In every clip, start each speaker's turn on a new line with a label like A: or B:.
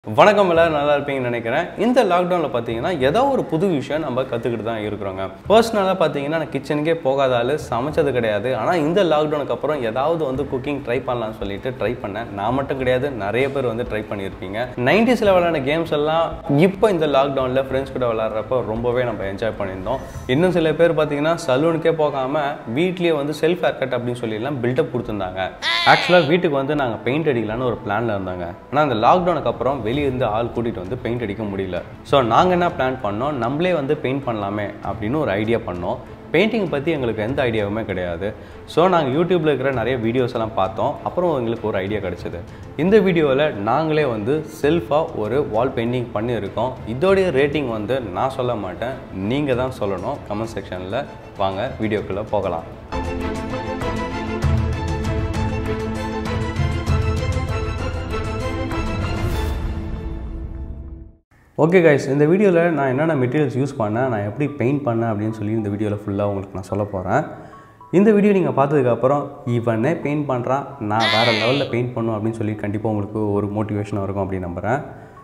A: வணக்கம் எல்லாரும் நல்லா இருப்பீங்கன்னு நினைக்கிறேன் இந்த லாக்டவுனில் பார்த்தீங்கன்னா ஏதோ ஒரு புது விஷயம் நம்ம கற்றுக்கிட்டு தான் இருக்கிறோங்க பர்சனலாக பார்த்தீங்கன்னா நான் கிச்சனுக்கே போகாத ஆள் சமைச்சது கிடையாது ஆனால் இந்த லாக்டவுனுக்கு அப்புறம் ஏதாவது வந்து குக்கிங் ட்ரை பண்ணலாம்னு சொல்லிட்டு ட்ரை பண்ணேன் நான் மட்டும் கிடையாது நிறைய பேர் வந்து ட்ரை பண்ணியிருப்பீங்க நைன்டிஸில் விளையாட கேம்ஸ் எல்லாம் இப்போ இந்த லாக்டவுனில் ஃப்ரெண்ட்ஸ் கூட விளாட்றப்ப ரொம்பவே நம்ம என்ஜாய் பண்ணியிருந்தோம் இன்னும் சில பேர் பார்த்தீங்கன்னா சலூனுக்கே போகாமல் வீட்லேயே வந்து செல்ஃப் ஹேர் கட் அப்படின்னு சொல்லிலாம் பில்டப் கொடுத்துருந்தாங்க ஆக்சுவலாக வீட்டுக்கு வந்து நாங்கள் பெயிண்ட் அடிக்கலான்னு ஒரு பிளானில் இருந்தாங்க ஆனால் அந்த லாக்டவுனுக்கு அப்புறம் வெளியே இருந்து ஆள் கூட்டிகிட்டு வந்து பெயிண்ட் அடிக்க முடியல ஸோ நாங்கள் என்ன பிளான் பண்ணோம் நம்மளே வந்து பெயிண்ட் பண்ணலாமே அப்படின்னு ஒரு ஐடியா பண்ணோம் பெயிண்டிங் பற்றி எங்களுக்கு எந்த ஐடியாவுமே கிடையாது ஸோ நாங்கள் யூடியூப்பில் இருக்கிற நிறைய வீடியோஸ் எல்லாம் பார்த்தோம் அப்புறம் எங்களுக்கு ஒரு ஐடியா கிடச்சிது இந்த வீடியோவில் நாங்களே வந்து செல்ஃபாக ஒரு வால் பெயிண்டிங் பண்ணியிருக்கோம் இதோடைய ரேட்டிங் வந்து நான் சொல்ல மாட்டேன் நீங்கள் தான் சொல்லணும் கமெண்ட் செக்ஷனில் வாங்க வீடியோக்குள்ளே போகலாம் ஓகே கைஸ் இந்த வீடியோவில் நான் என்னென்ன மெட்டீரியல்ஸ் யூஸ் பண்ணேன் நான் எப்படி பெயிண்ட் பண்ணேன் அப்படின்னு சொல்லி இந்த வீடியோவில் ஃபுல்லாக உங்களுக்கு நான் சொல்ல போகிறேன் இந்த வீடியோ நீங்கள் பார்த்ததுக்கப்புறம் இவனே பெயிண்ட் பண்ணுறான் நான் வேறு லெவலில் பெயிண்ட் பண்ணும் அப்படின்னு சொல்லி கண்டிப்பாக உங்களுக்கு ஒரு மோட்டிவேஷனாக இருக்கும் அப்படின்னு நம்புகிறேன்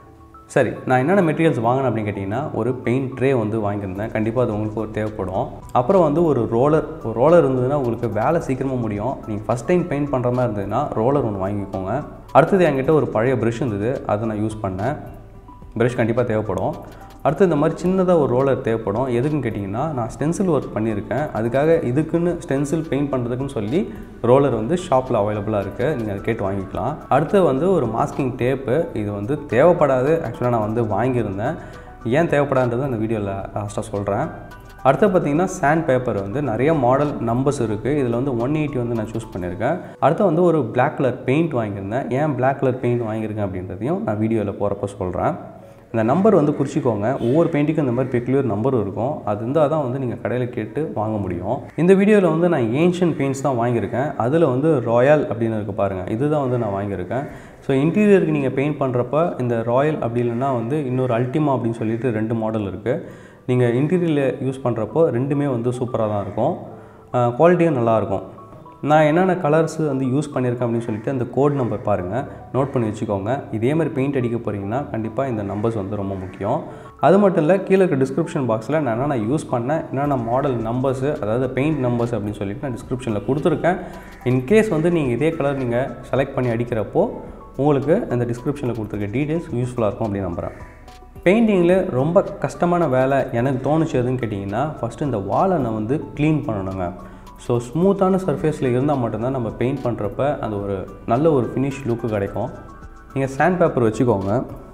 A: சரி நான் என்னென்ன மெட்டீரியல்ஸ் வாங்கினேன் அப்படின்னு கேட்டிங்கன்னா ஒரு பெயிண்ட் ட்ரே வந்து வாங்கியிருந்தேன் கண்டிப்பாக அது உங்களுக்கு ஒரு தேவைப்படும் அப்புறம் வந்து ஒரு ரோலர் ஒரு ரோலர் இருந்ததுன்னா உங்களுக்கு வேலை சீக்கிரமாக முடியும் நீங்கள் ஃபஸ்ட் டைம் பெயிண்ட் பண்ணுற மாதிரி இருந்ததுன்னா ரோலர் ஒன்று வாங்கிக்கோங்க அடுத்தது என்கிட்ட ஒரு பழைய ப்ரஷ் இருந்தது அதை நான் யூஸ் பண்ணேன் ப்ரஷ் கண்டிப்பாக தேவைப்படும் அடுத்து இந்த மாதிரி சின்னதாக ஒரு ரோலர் தேவைப்படும் எதுக்குன்னு கேட்டிங்கன்னா நான் ஸ்டென்சில் ஒர்க் பண்ணியிருக்கேன் அதுக்காக இதுக்குன்னு ஸ்டென்சில் பெயிண்ட் பண்ணுறதுக்குன்னு சொல்லி ரோலர் வந்து ஷாப்பில் அவைலபிளாக இருக்குது நீங்கள் அதை கேட்டு வாங்கிக்கலாம் அடுத்து வந்து ஒரு மாஸ்கிங் டேப்பு இது வந்து தேவைப்படாது ஆக்சுவலாக நான் வந்து வாங்கியிருந்தேன் ஏன் தேவைப்படாதுன்றதை அந்த வீடியோவில் லாஸ்ட்டாக சொல்கிறேன் அடுத்து பார்த்தீங்கன்னா சாண்ட் பேப்பர் வந்து நிறைய மாடல் நம்பர்ஸ் இருக்குது இதில் வந்து ஒன் எயிட்டி வந்து நான் சூஸ் பண்ணியிருக்கேன் அடுத்து வந்து ஒரு பிளாக் கலர் பெயிண்ட் வாங்கியிருந்தேன் ஏன் பிளாக் கலர் பெயிண்ட் வாங்கியிருக்கேன் அப்படின்றதையும் நான் வீடியோவில் போகிறப்ப சொல்கிறேன் இந்த நம்பர் வந்து குறிச்சிக்கோங்க ஒவ்வொரு பெயிண்ட்டுக்கும் இந்த மாதிரி பெக்குலர் நம்பர் இருக்கும் அது இருந்தால் தான் வந்து நீங்கள் கடையில் கேட்டு வாங்க முடியும் இந்த வீடியோவில் வந்து நான் ஏன்ஷியன் பெயிண்ட்ஸ் தான் வாங்கியிருக்கேன் அதில் வந்து ராயல் அப்படின்னு இருக்குது பாருங்கள் இதுதான் வந்து நான் வாங்கியிருக்கேன் ஸோ இன்டீரியருக்கு நீங்கள் பெயிண்ட் பண்ணுறப்ப இந்த ராயல் அப்படி இல்லைன்னா வந்து இன்னொரு அல்டிமா அப்படின்னு சொல்லிட்டு ரெண்டு மாடல் இருக்குது நீங்கள் இன்டீரியரில் யூஸ் பண்ணுறப்போ ரெண்டுமே வந்து சூப்பராக தான் இருக்கும் குவாலிட்டியும் நல்லாயிருக்கும் நான் என்னென்ன கலர்ஸ் வந்து யூஸ் பண்ணியிருக்கேன் அப்படின்னு சொல்லிட்டு அந்த கோட் நம்பர் பாருங்கள் நோட் பண்ணி வச்சுக்கோங்க இதே மாதிரி பெயிண்ட் அடிக்க போகிறீங்கன்னா கண்டிப்பாக இந்த நம்பர்ஸ் வந்து ரொம்ப முக்கியம் அது மட்டும் இல்லை கீழே இருக்க டிஸ்கிரிப்ஷன் பாக்ஸில் நான் என்னென்ன யூஸ் பண்ணேன் என்னென்ன மாடல் நம்பர்ஸு அதாவது பெயிண்ட் நம்பர்ஸ் அப்படின்னு சொல்லிட்டு நான் டிஸ்கிரிப்ஷனில் கொடுத்துருக்கேன் இன்கேஸ் வந்து நீங்கள் இதே கலர் நீங்கள் செலக்ட் பண்ணி அடிக்கிறப்போ உங்களுக்கு அந்த டிஸ்கிரிப்ஷனில் கொடுத்துருக்க டீட்டெயில்ஸ் யூஸ்ஃபுல்லாக இருக்கும் அப்படின்னு நம்புகிறேன் பெயிண்டிங்கில் ரொம்ப கஷ்டமான வேலை எனக்கு தோணுச்சு எதுன்னு கேட்டிங்கன்னா ஃபஸ்ட்டு இந்த வாலை நான் வந்து க்ளீன் பண்ணணுங்க ஸோ ஸ்மூத்தான சர்ஃபேஸில் இருந்தால் மட்டும்தான் நம்ம பெயிண்ட் பண்ணுறப்ப அந்த ஒரு நல்ல ஒரு ஃபினிஷ் லுக்கு கிடைக்கும் நீங்கள் சாண்ட் பேப்பர் வச்சுக்கோங்க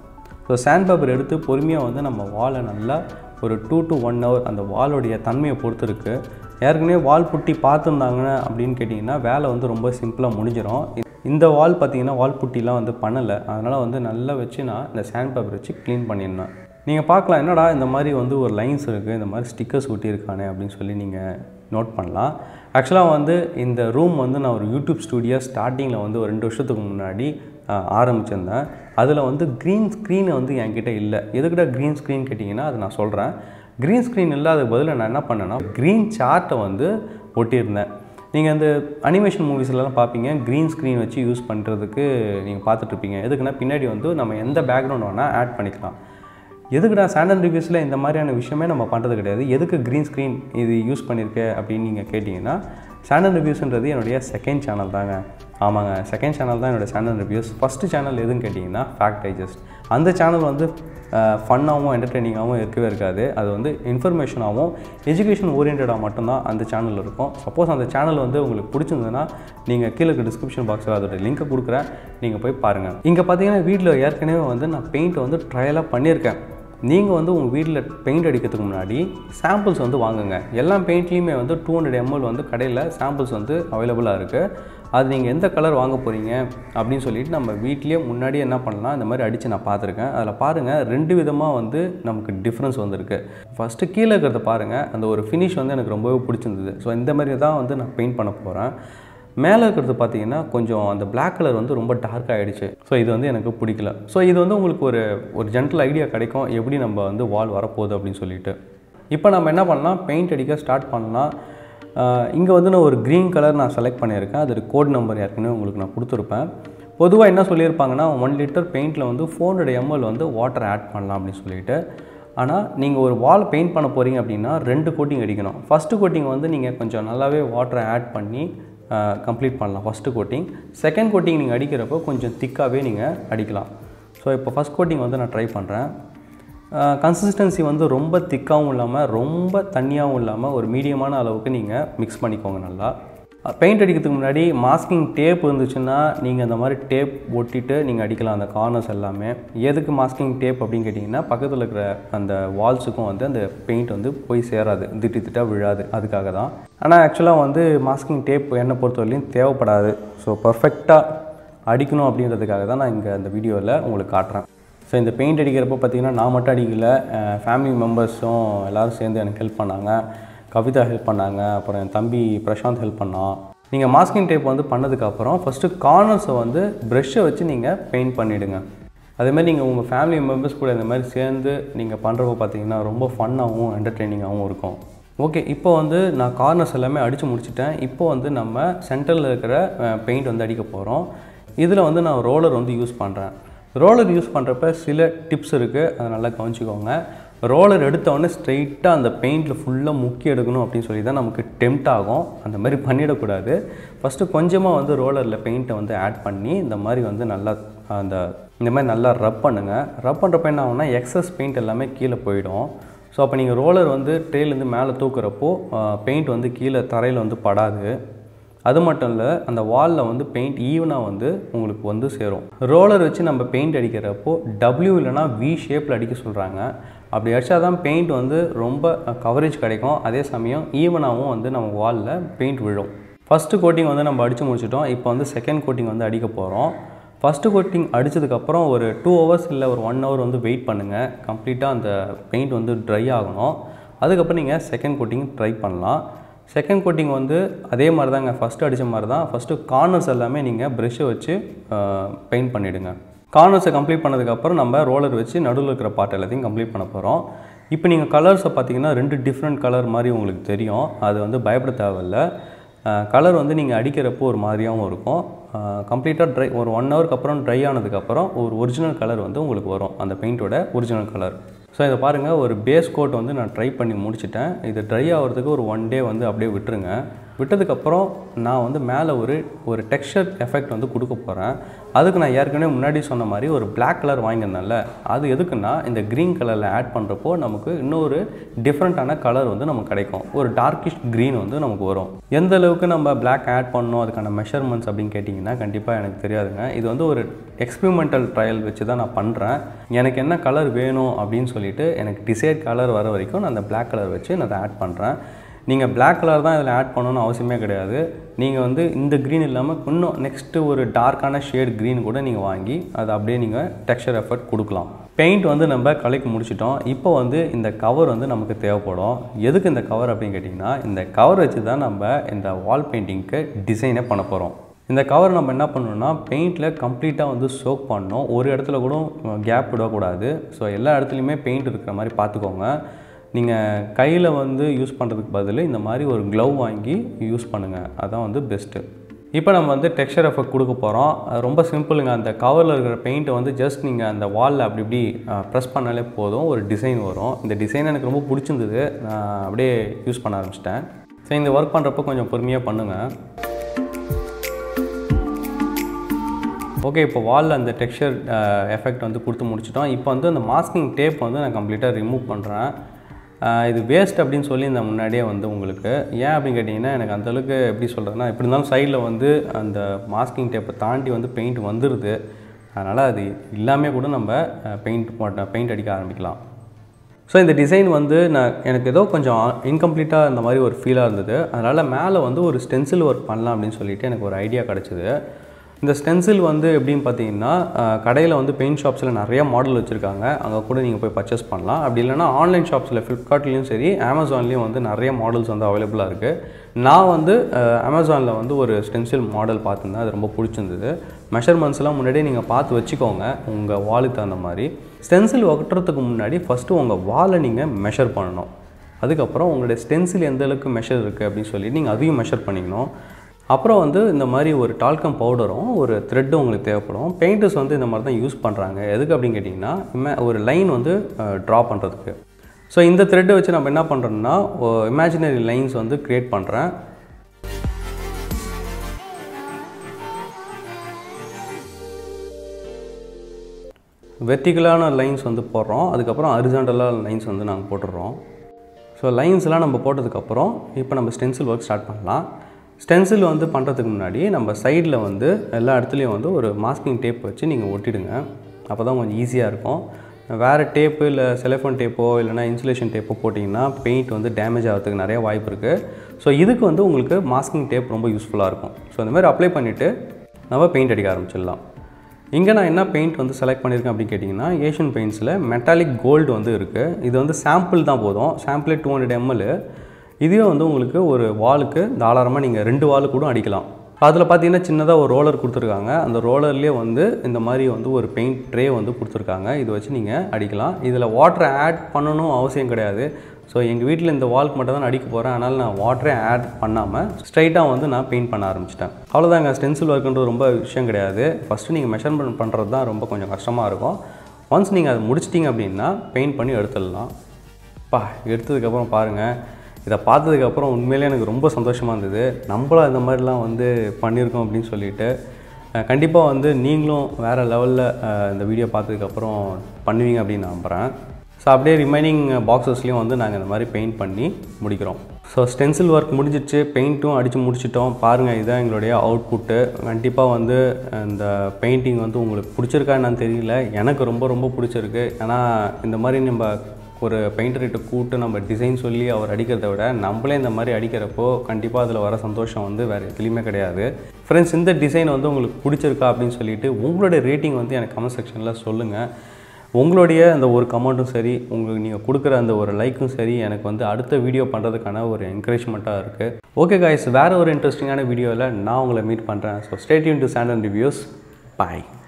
A: ஸோ சாண்ட் பேப்பர் எடுத்து பொறுமையாக வந்து நம்ம வாலை நல்லா ஒரு டூ டு ஒன் ஹவர் அந்த வாலோடைய தன்மையை பொறுத்து இருக்குது ஏற்கனவே வால் புட்டி பார்த்துருந்தாங்க அப்படின்னு கேட்டிங்கன்னா வேலை வந்து ரொம்ப சிம்பிளாக முடிஞ்சிடும் இந்த வால் பார்த்தீங்கன்னா வால் புட்டிலாம் வந்து பண்ணலை அதனால் வந்து நல்லா வச்சு நான் இந்த சாண்ட் பேப்பர் வச்சு க்ளீன் பண்ணியிருந்தேன் நீங்கள் பார்க்கலாம் என்னடா இந்த மாதிரி வந்து ஒரு லைன்ஸ் இருக்குது இந்த மாதிரி ஸ்டிக்கர்ஸ் ஒட்டியிருக்கானே அப்படின்னு சொல்லி நீங்கள் நோட் பண்ணலாம் ஆக்சுவலாக வந்து இந்த ரூம் வந்து நான் ஒரு யூடியூப் ஸ்டூடியோ ஸ்டார்டிங்கில் வந்து ஒரு ரெண்டு வருஷத்துக்கு முன்னாடி ஆரம்பிச்சிருந்தேன் அதில் வந்து க்ரீன் ஸ்க்ரீன் வந்து என்கிட்ட இல்லை எதுக்கிட்ட க்ரீன் ஸ்க்ரீன் கேட்டிங்கன்னா அது நான் சொல்கிறேன் க்ரீன் ஸ்க்ரீன் இல்லாத பதில் நான் என்ன பண்ணேன்னா க்ரீன் சார்ட்டை வந்து ஒட்டியிருந்தேன் நீங்கள் அந்த அனிமேஷன் மூவிஸ்லலாம் பார்ப்பீங்க க்ரீன் ஸ்க்ரீன் வச்சு யூஸ் பண்ணுறதுக்கு நீங்கள் பார்த்துட்ருப்பீங்க எதுக்குன்னா பின்னாடி வந்து நம்ம எந்த பேக்ரவுண்ட் வேணால் ஆட் பண்ணிக்கலாம் எதுக்குடா சாண்டன் ரிவ்யூஸில் இந்த மாதிரியான விஷயமே நம்ம பண்ணுறது கிடையாது எதுக்கு க்ரீன் ஸ்க்ரீன் இது யூஸ் பண்ணியிருக்க அப்படின்னு நீங்கள் கேட்டிங்கன்னா சாண்டன் ரிவ்யூஸ்ன்றது என்னுடைய செகண்ட் சேனல் தாங்க ஆமாங்க செகண்ட் சேனல் தான் என்னோடய சேனல் ரிவ்யூஸ் ஃபஸ்ட்டு சேனல் எதுன்னு கேட்டிங்கன்னா ஃபேக்ட் டைஜஸ்ட் அந்த சேனல் வந்து ஃபன்னாகவும் என்டர்டெய்னிங்காகவும் இருக்கவே இருக்காது அது வந்து இன்ஃபர்மேஷனாகவும் எஜுகேஷன் ஓரியன்டாக மட்டும்தான் அந்த சேனல் இருக்கும் சப்போஸ் அந்த சேனல் வந்து உங்களுக்கு பிடிச்சிருந்ததுன்னா நீங்கள் கீழே இருக்க டிஸ்கிரிப்ஷன் பாக்ஸில் அதோட லிங்க்கை கொடுக்குறேன் நீங்கள் போய் பாருங்கள் இங்கே பார்த்தீங்கன்னா வீட்டில் ஏற்கனவே வந்து நான் பெயிண்ட் வந்து ட்ரையலாக பண்ணியிருக்கேன் நீங்கள் வந்து உங்கள் வீட்டில் பெயிண்ட் அடிக்கிறதுக்கு முன்னாடி சாம்பிள்ஸ் வந்து வாங்குங்க எல்லா பெயிண்ட்லேயுமே வந்து டூ ஹண்ட்ரட் எம்எல் வந்து கடையில் சாம்பிள்ஸ் வந்து அவைலபிளாக இருக்குது அது நீங்கள் எந்த கலர் வாங்க போகிறீங்க அப்படின்னு சொல்லிட்டு நம்ம வீட்லேயே முன்னாடியே என்ன பண்ணலாம் இந்த மாதிரி அடித்து நான் பார்த்துருக்கேன் அதில் பாருங்கள் ரெண்டு விதமாக வந்து நமக்கு டிஃப்ரென்ஸ் வந்திருக்கு ஃபஸ்ட்டு கீழே இருக்கிறத பாருங்கள் அந்த ஒரு ஃபினிஷ் வந்து எனக்கு ரொம்பவே பிடிச்சிருந்தது ஸோ இந்த மாதிரி தான் வந்து நான் பெயிண்ட் பண்ண போகிறேன் மேலே இருக்கிறது பார்த்தீங்கன்னா கொஞ்சம் அந்த பிளாக் கலர் வந்து ரொம்ப டார்க் ஆகிடுச்சு ஸோ இது வந்து எனக்கு பிடிக்கல ஸோ இது வந்து உங்களுக்கு ஒரு ஒரு ஜென்டல் ஐடியா கிடைக்கும் எப்படி நம்ம வந்து வால் வரப்போகுது அப்படின்னு சொல்லிட்டு இப்போ நம்ம என்ன பண்ணலாம் பெயிண்ட் அடிக்க ஸ்டார்ட் பண்ணலாம் இங்கே வந்து நான் ஒரு க்ரீன் கலர் நான் செலக்ட் பண்ணியிருக்கேன் அது கோட் நம்பர் ஏற்கனவே உங்களுக்கு நான் கொடுத்துருப்பேன் பொதுவாக என்ன சொல்லியிருப்பாங்கன்னா ஒன் லிட்டர் பெயிண்டில் வந்து ஃபோர் ஹண்ட்ரட் எம்எல் வந்து வாட்டர் ஆட் பண்ணலாம் அப்படின்னு சொல்லிட்டு ஆனால் நீங்கள் ஒரு வால் பெயிண்ட் பண்ண போகிறீங்க அப்படின்னா ரெண்டு கோட்டிங் அடிக்கணும் ஃபஸ்ட்டு கோட்டிங் வந்து நீங்கள் கொஞ்சம் நல்லாவே வாட்டரை ஆட் பண்ணி கம்ப்ளீட் பண்ணலாம் ஃபஸ்ட்டு கோட்டிங் செகண்ட் கோட்டிங் நீங்கள் அடிக்கிறப்போ கொஞ்சம் திக்காகவே நீங்கள் அடிக்கலாம் ஸோ இப்போ ஃபஸ்ட் கோட்டிங் வந்து நான் ட்ரை பண்ணுறேன் கன்சிஸ்டன்சி வந்து ரொம்ப திக்காகவும் இல்லாமல் ரொம்ப தண்ணியாகவும் இல்லாமல் ஒரு மீடியமான அளவுக்கு நீங்கள் மிக்ஸ் பண்ணிக்கோங்க நல்லா பெயிண்ட் அடிக்கிறதுக்கு முன்னாடி மாஸ்கிங் டேப் இருந்துச்சுன்னா நீங்கள் அந்த மாதிரி டேப் ஒட்டிட்டு நீங்கள் அடிக்கலாம் அந்த கார்னர்ஸ் எல்லாமே எதுக்கு மாஸ்கிங் டேப் அப்படின்னு கேட்டிங்கன்னா பக்கத்தில் இருக்கிற அந்த வால்ஸுக்கும் வந்து அந்த பெயிண்ட் வந்து போய் சேராது திட்டு திட்டாக விழாது அதுக்காக தான் ஆனால் ஆக்சுவலாக வந்து மாஸ்கிங் டேப் என்னை பொறுத்தவரையிலையும் தேவைப்படாது ஸோ பர்ஃபெக்டாக அடிக்கணும் அப்படின்றதுக்காக தான் நான் இங்கே அந்த வீடியோவில் உங்களுக்கு காட்டுறேன் ஸோ இந்த பெயிண்ட் அடிக்கிறப்போ பார்த்தீங்கன்னா நான் மட்டும் அடிக்கல ஃபேமிலி மெம்பர்ஸும் எல்லோரும் சேர்ந்து எனக்கு ஹெல்ப் பண்ணாங்க கவிதா ஹெல்ப் பண்ணாங்க அப்புறம் என் தம்பி பிரசாந்த் ஹெல்ப் பண்ணான் நீங்கள் மாஸ்கிங் டேப் வந்து பண்ணதுக்கப்புறம் ஃபஸ்ட்டு கார்னர்ஸை வந்து ப்ரெஷ்ஷை வச்சு நீங்கள் பெயிண்ட் பண்ணிவிடுங்க அதேமாதிரி நீங்கள் உங்கள் ஃபேமிலி மெம்பர்ஸ் கூட இந்த மாதிரி சேர்ந்து நீங்கள் பண்ணுறப்போ பார்த்தீங்கன்னா ரொம்ப ஃபன்னாகவும் என்டர்டெய்னிங்காகவும் இருக்கும் ஓகே இப்போ வந்து நான் கார்னர்ஸ் எல்லாமே அடித்து முடிச்சிட்டேன் இப்போ வந்து நம்ம சென்டரில் இருக்கிற பெயிண்ட் வந்து அடிக்க போகிறோம் இதில் வந்து நான் ரோலர் வந்து யூஸ் பண்ணுறேன் ரோலர் யூஸ் பண்ணுறப்ப சில டிப்ஸ் இருக்குது அதை நல்லா கவனிச்சிக்கோங்க ரோலர் எடுத்தோடனே ஸ்ட்ரெயிட்டாக அந்த பெயிண்டில் ஃபுல்லாக முக்கி எடுக்கணும் அப்படின்னு சொல்லி தான் நமக்கு டெம்ட் ஆகும் அந்த மாதிரி பண்ணிடக்கூடாது ஃபஸ்ட்டு கொஞ்சமாக வந்து ரோலரில் பெயிண்ட்டை வந்து ஆட் பண்ணி இந்த மாதிரி வந்து நல்லா அந்த இந்த மாதிரி நல்லா ரப் பண்ணுங்கள் ரப் பண்ணுறப்ப என்ன ஆகும்னா எக்ஸஸ் பெயிண்ட் எல்லாமே கீழே போயிடும் ஸோ அப்போ நீங்கள் ரோலர் வந்து ட்ரேலேருந்து மேலே தூக்குறப்போ பெயிண்ட் வந்து கீழே தரையில் வந்து படாது அது மட்டும் இல்லை அந்த வாலில் வந்து பெயிண்ட் ஈவனாக வந்து உங்களுக்கு வந்து சேரும் ரோலர் வச்சு நம்ம பெயிண்ட் அடிக்கிறப்போ டபிள்யூ இல்லைனா வி ஷேப்பில் அடிக்க சொல்கிறாங்க அப்படி அடித்தா தான் பெயிண்ட் வந்து ரொம்ப கவரேஜ் கிடைக்கும் அதே சமயம் ஈவனாகவும் வந்து நம்ம வாலில் பெயிண்ட் விழும் ஃபஸ்ட்டு கோட்டிங் வந்து நம்ம அடித்து முடிச்சிட்டோம் இப்போ வந்து செகண்ட் கோட்டிங் வந்து அடிக்க போகிறோம் ஃபஸ்ட்டு கோட்டிங் அடித்ததுக்கப்புறம் ஒரு டூ ஹவர்ஸ் இல்லை ஒரு ஒன் ஹவர் வந்து வெயிட் பண்ணுங்கள் கம்ப்ளீட்டாக அந்த பெயிண்ட் வந்து ட்ரை ஆகணும் அதுக்கப்புறம் நீங்கள் செகண்ட் கோட்டிங் ட்ரை பண்ணலாம் செகண்ட் கோட்டிங் வந்து அதே மாதிரி தாங்க ஃபஸ்ட்டு அடித்த மாதிரி தான் ஃபஸ்ட்டு கார்னர்ஸ் எல்லாமே நீங்கள் ப்ரெஷ்ஷை வச்சு பெயிண்ட் பண்ணிவிடுங்க கார்னர்ஸை கம்ப்ளீட் பண்ணதுக்கப்புறம் நம்ம ரோலர் வச்சு நடுவில் இருக்கிற பார்ட் எல்லாத்தையும் கம்ப்ளீட் பண்ண போகிறோம் இப்போ நீங்கள் கலர்ஸை பார்த்தீங்கன்னா ரெண்டு டிஃப்ரெண்ட் கலர் மாதிரி உங்களுக்கு தெரியும் அது வந்து பயப்பட தேவையில்ல கலர் வந்து நீங்கள் அடிக்கிறப்போ ஒரு மாதிரியாகவும் இருக்கும் கம்ப்ளீட்டாக ட்ரை ஒரு ஒன் ஹவருக்கு அப்புறம் ட்ரை ஆனதுக்கப்புறம் ஒரு ஒரிஜினல் கலர் வந்து உங்களுக்கு வரும் அந்த பெயிண்ட்டோட ஒரிஜினல் கலர் ஸோ இதை பாருங்கள் ஒரு பேஸ் கோட் வந்து நான் ட்ரை பண்ணி முடிச்சிட்டேன் இது ட்ரை ஆகிறதுக்கு ஒரு ஒன் டே வந்து அப்படியே விட்டுருங்க விட்டதுக்கப்புறம் நான் வந்து மேலே ஒரு ஒரு டெக்ஸ்சர் எஃபெக்ட் வந்து கொடுக்க போகிறேன் அதுக்கு நான் ஏற்கனவே முன்னாடி சொன்ன மாதிரி ஒரு பிளாக் கலர் வாங்கியிருந்தேன்ல அது எதுக்குன்னா இந்த க்ரீன் கலரில் ஆட் பண்ணுறப்போ நமக்கு இன்னொரு டிஃப்ரெண்ட்டான கலர் வந்து நமக்கு கிடைக்கும் ஒரு டார்க்கிஷ் க்ரீன் வந்து நமக்கு வரும் எந்த அளவுக்கு நம்ம பிளாக் ஆட் பண்ணணும் அதுக்கான மெஷர்மெண்ட்ஸ் அப்படின்னு கேட்டிங்கன்னா கண்டிப்பாக எனக்கு தெரியாதுங்க இது வந்து ஒரு எக்ஸ்பிரிமெண்டல் ட்ரையல் வச்சு தான் நான் பண்ணுறேன் எனக்கு என்ன கலர் வேணும் அப்படின்னு சொல்லிட்டு எனக்கு டிசைட் கலர் வர வரைக்கும் நான் அந்த பிளாக் கலர் வச்சு நான் அதை ஆட் பண்ணுறேன் நீங்கள் பிளாக் கலர் தான் இதில் ஆட் பண்ணணும்னு அவசியமே கிடையாது நீங்கள் வந்து இந்த க்ரீன் இல்லாமல் இன்னும் நெக்ஸ்ட்டு ஒரு டார்க்கான ஷேட் க்ரீன் கூட நீங்கள் வாங்கி அதை அப்படியே நீங்கள் டெக்ஸ்சர் எஃபர்ட் கொடுக்கலாம் பெயிண்ட் வந்து நம்ம கலைக்கு முடிச்சிட்டோம் இப்போ வந்து இந்த கவர் வந்து நமக்கு தேவைப்படும் எதுக்கு இந்த கவர் அப்படின்னு கேட்டிங்கன்னா இந்த கவர் வச்சு தான் நம்ம இந்த வால் பெயிண்டிங்க்கு டிசைனே பண்ண போகிறோம் இந்த கவர் நம்ம என்ன பண்ணணும்னா பெயிண்டில் கம்ப்ளீட்டாக வந்து சோக் பண்ணணும் ஒரு இடத்துல கூட கேப் விடக்கூடாது ஸோ எல்லா இடத்துலையுமே பெயிண்ட் இருக்கிற மாதிரி பார்த்துக்கோங்க நீங்கள் கையில் வந்து யூஸ் பண்ணுறதுக்கு பதில் இந்த மாதிரி ஒரு க்ளவ் வாங்கி யூஸ் பண்ணுங்கள் அதான் வந்து பெஸ்ட்டு இப்போ நம்ம வந்து டெக்ஸ்சர் எஃபெக்ட் கொடுக்க போகிறோம் அது ரொம்ப சிம்பிளுங்க அந்த கவரில் இருக்கிற பெயிண்ட்டை வந்து ஜஸ்ட் நீங்கள் அந்த வாலில் அப்படி இப்படி ப்ரெஸ் பண்ணாலே போதும் ஒரு டிசைன் வரும் இந்த டிசைன் எனக்கு ரொம்ப பிடிச்சிருந்தது நான் அப்படியே யூஸ் பண்ண ஆரம்பிச்சிட்டேன் சரி இந்த ஒர்க் பண்ணுறப்போ கொஞ்சம் பொறுமையாக பண்ணுங்கள் ஓகே இப்போ வாலில் அந்த டெக்ஸ்சர் எஃபெக்ட் வந்து கொடுத்து முடிச்சிட்டோம் இப்போ வந்து அந்த மாஸ்கிங் டேப் வந்து நான் கம்ப்ளீட்டாக ரிமூவ் பண்ணுறேன் இது வேஸ்ட் அப்படின்னு சொல்லி இந்த முன்னாடியே வந்து உங்களுக்கு ஏன் அப்படின்னு கேட்டிங்கன்னா எனக்கு அந்தளவுக்கு எப்படி சொல்கிறதுனா எப்படி இருந்தாலும் சைடில் வந்து அந்த மாஸ்கிங் டேப்பை தாண்டி வந்து பெயிண்ட் வந்துடுது அதனால் அது இல்லாமே கூட நம்ம பெயிண்ட் போட்ட பெயிண்ட் அடிக்க ஆரம்பிக்கலாம் ஸோ இந்த டிசைன் வந்து நான் எனக்கு ஏதோ கொஞ்சம் இன்கம்ப்ளீட்டாக இந்த மாதிரி ஒரு ஃபீலாக இருந்தது அதனால் மேலே வந்து ஒரு ஸ்டென்சில் ஒர்க் பண்ணலாம் அப்படின்னு சொல்லிட்டு எனக்கு ஒரு ஐடியா கிடச்சிது இந்த ஸ்டென்சில் வந்து எப்படின்னு பார்த்தீங்கன்னா கடையில் வந்து பெயிண்ட் ஷாப்ஸில் நிறைய மாடல் வச்சுருக்காங்க அங்கே கூட நீங்கள் போய் பர்ச்சேஸ் பண்ணலாம் அப்படி இல்லைனா ஆன்லைன் ஷாப்ஸில் ஃப்ளிப்கார்ட்லேயும் சரி அமேசான்லேயும் வந்து நிறைய மாடல்ஸ் வந்து அவைலபிளாக இருக்குது நான் வந்து அமேசானில் வந்து ஒரு ஸ்டென்சில் மாடல் பார்த்துருந்தேன் அது ரொம்ப பிடிச்சிருந்தது மெஷர்மெண்ட்ஸ்லாம் முன்னாடியே நீங்கள் பார்த்து வச்சுக்கோங்க உங்கள் வாலுக்கு தகுந்த மாதிரி ஸ்டென்சில் ஒட்டுறதுக்கு முன்னாடி ஃபஸ்ட்டு உங்கள் வாலை நீங்கள் மெஷர் பண்ணணும் அதுக்கப்புறம் உங்களுடைய ஸ்டென்சில் எந்த அளவுக்கு மெஷர் இருக்குது அப்படின்னு சொல்லி நீங்கள் அதையும் மெஷர் பண்ணிக்கணும் அப்புறம் வந்து இந்த மாதிரி ஒரு டால்கம் பவுடரும் ஒரு த்ரெட்டும் உங்களுக்கு தேவைப்படும் பெயிண்டர்ஸ் வந்து இந்த மாதிரி தான் யூஸ் பண்ணுறாங்க எதுக்கு அப்படின்னு கேட்டிங்கன்னா இம ஒரு லைன் வந்து ட்ரா பண்ணுறதுக்கு ஸோ இந்த த்ரெட்டை வச்சு நம்ம என்ன பண்ணுறோம்னா இமேஜினரி லைன்ஸ் வந்து க்ரியேட் பண்ணுறேன் வெர்டிகலான லைன்ஸ் வந்து போடுறோம் அதுக்கப்புறம் அரிசாண்டலாக லைன்ஸ் வந்து நாங்கள் போட்டுடுறோம் ஸோ லைன்ஸ்லாம் நம்ம போட்டதுக்கப்புறம் இப்போ நம்ம ஸ்டென்சில் ஒர்க் ஸ்டார்ட் பண்ணலாம் ஸ்டென்சில் வந்து பண்ணுறதுக்கு முன்னாடி நம்ம சைடில் வந்து எல்லா இடத்துலையும் வந்து ஒரு மாஸ்கிங் டேப் வச்சு நீங்கள் ஒட்டிடுங்க அப்போ தான் கொஞ்சம் ஈஸியாக இருக்கும் வேறு டேப்பு இல்லை செலஃபோன் டேப்போ இல்லைனா இன்சுலேஷன் டேப்போ போட்டிங்கன்னா பெயிண்ட் வந்து டேமேஜ் ஆகிறதுக்கு நிறைய வாய்ப்பு இருக்குது ஸோ இதுக்கு வந்து உங்களுக்கு மாஸ்கிங் டேப் ரொம்ப யூஸ்ஃபுல்லாக இருக்கும் ஸோ இந்த மாதிரி அப்ளை பண்ணிவிட்டு நம்ம பெயிண்ட் அடிக்க ஆரம்பிச்சிடலாம் இங்கே நான் என்ன பெயிண்ட் வந்து செலக்ட் பண்ணியிருக்கேன் அப்படின்னு கேட்டிங்கன்னா ஏஷியன் பெயிண்ட்ஸில் மெட்டாலிக் கோல்டு வந்து இருக்குது இது வந்து சாம்பிள் தான் போதும் சாம்பிளே டூ ஹண்ட்ரட் எம்எல் இதுவே வந்து உங்களுக்கு ஒரு வாலுக்கு தாராளமாக நீங்கள் ரெண்டு வாலு கூட அடிக்கலாம் அதில் பார்த்தீங்கன்னா சின்னதாக ஒரு ரோலர் கொடுத்துருக்காங்க அந்த ரோலர்லேயே வந்து இந்த மாதிரி வந்து ஒரு பெயிண்ட் ட்ரே வந்து கொடுத்துருக்காங்க இது வச்சு நீங்கள் அடிக்கலாம் இதில் வாட்டரை ஆட் பண்ணணும் அவசியம் கிடையாது ஸோ எங்கள் வீட்டில் இந்த வால்க்கு மட்டும் தான் அடிக்க போகிறேன் அதனால் நான் வாட்டரே ஆட் பண்ணாமல் ஸ்ட்ரைட்டாக வந்து நான் பெயிண்ட் பண்ண ஆரம்பிச்சிட்டேன் அவ்வளோதாங்க ஸ்டென்சில் ஒர்க்குன்றது ரொம்ப விஷயம் கிடையாது ஃபஸ்ட்டு நீங்கள் மெஷர்மெண்ட் பண்ணுறது தான் ரொம்ப கொஞ்சம் கஷ்டமாக இருக்கும் ஒன்ஸ் நீங்கள் அதை முடிச்சிட்டிங்க அப்படின்னா பெயிண்ட் பண்ணி எடுத்துடலாம் பா எடுத்ததுக்கப்புறம் பாருங்கள் இதை பார்த்ததுக்கப்புறம் உண்மையிலே எனக்கு ரொம்ப சந்தோஷமாக இருந்தது நம்மளும் இந்த மாதிரிலாம் வந்து பண்ணியிருக்கோம் அப்படின்னு சொல்லிட்டு கண்டிப்பாக வந்து நீங்களும் வேறு லெவலில் இந்த வீடியோ பார்த்ததுக்கப்புறம் பண்ணுவீங்க அப்படின்னு நம்புகிறேன் ஸோ அப்படியே ரிமைனிங் பாக்ஸஸ்லேயும் வந்து நாங்கள் இந்த மாதிரி பெயிண்ட் பண்ணி முடிக்கிறோம் ஸோ ஸ்டென்சில் ஒர்க் முடிஞ்சிச்சு பெயிண்ட்டும் அடித்து முடிச்சிட்டோம் பாருங்கள் இதுதான் எங்களுடைய அவுட்புட்டு கண்டிப்பாக வந்து இந்த பெயிண்டிங் வந்து உங்களுக்கு பிடிச்சிருக்கா என்னன்னு தெரியல எனக்கு ரொம்ப ரொம்ப பிடிச்சிருக்கு ஏன்னா இந்த மாதிரி நம்ம ஒரு பெயிண்டர்கிட்ட கூப்பிட்டு நம்ம டிசைன் சொல்லி அவர் அடிக்கிறத விட நம்மளே இந்த மாதிரி அடிக்கிறப்போ கண்டிப்பாக அதில் வர சந்தோஷம் வந்து வேறு எதுலேயுமே கிடையாது ஃப்ரெண்ட்ஸ் இந்த டிசைன் வந்து உங்களுக்கு பிடிச்சிருக்கா அப்படின்னு சொல்லிட்டு உங்களுடைய ரேட்டிங் வந்து எனக்கு கமெண்ட் செக்ஷனில் சொல்லுங்கள் உங்களுடைய அந்த ஒரு கமெண்ட்டும் சரி உங்களுக்கு நீங்கள் கொடுக்குற அந்த ஒரு லைக்கும் சரி எனக்கு வந்து அடுத்த வீடியோ பண்ணுறதுக்கான ஒரு என்கரேஜ்மெண்ட்டாக இருக்குது ஓகே காய்ஸ் வேறு ஒரு இன்ட்ரெஸ்டிங்கான வீடியோவில் நான் உங்களை மீட் பண்ணுறேன் so stay tuned to sand and reviews bye